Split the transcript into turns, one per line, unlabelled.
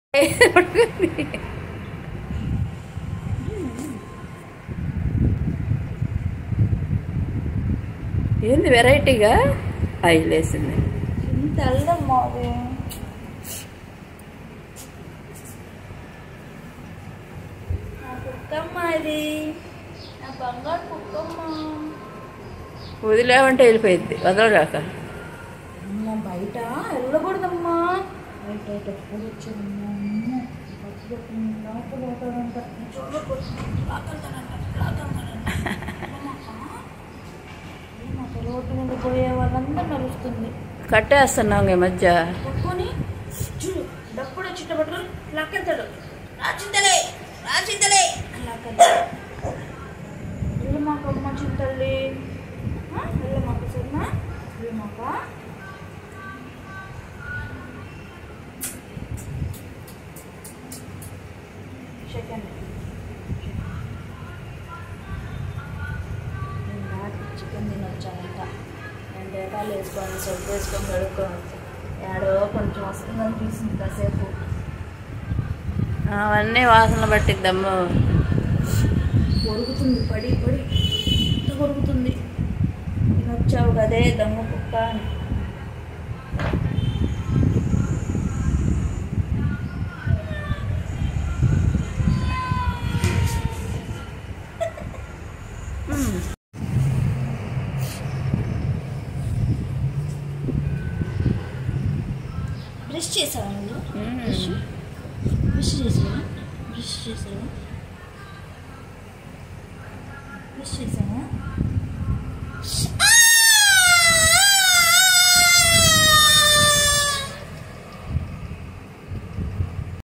ఏంది వెరైటీగా ఐలేసింది
ఇంత అల్లమ్మా అది నా కుక్కమ్మ ఇది నా బంగారు కుక్కమ్మ
వదిలేమంటే వెళ్ళిపోయింది వదలరాక
అమ్మ బయట వెళ్ళకూడదమ్మా బయట బయట ఎప్పుడు వచ్చిందమ్మా అమ్మ బయట లోపల పోతాడంట చూడకు లాగలుతాడంట లాగలుతాడంట ఏమక్క రోడ్డు మీద పోయే వాళ్ళందరూ నడుస్తుంది
కట్టేస్తున్నాం ఈ మధ్య
పట్టుకొని చూడు డప్పుడు చిట్టబట్టుకొని లాక్కెళ్తాడు రాచింతలే రాచింతలే అని లాక్కెళ్తాడు వెళ్ళమాకమ్మ చింతల్లి వెళ్ళమాక సరేనా వెళ్ళమాక సెకండ్ నేను రాత్రి చికెన్ తినొచ్చానంట నేను డేటాలు వేసుకొని సొప్పు వేసుకొని కడుక్కొని వచ్చా ఏడో కొంచెం వస్తుందని చూసింది కాసేపు
అవన్నీ వాసన పట్టిద్దమ్ము
కొరుకుతుంది పడి పడి ఎంత కొరుకుతుంది తినొచ్చావు కదే దమ్ము కుక్క అని బ్రష్ చేసావా నువ్వు బ్రష్ బ్రష్ చేసావా బ్రష్ చేసావా బ్రష్ చేసావా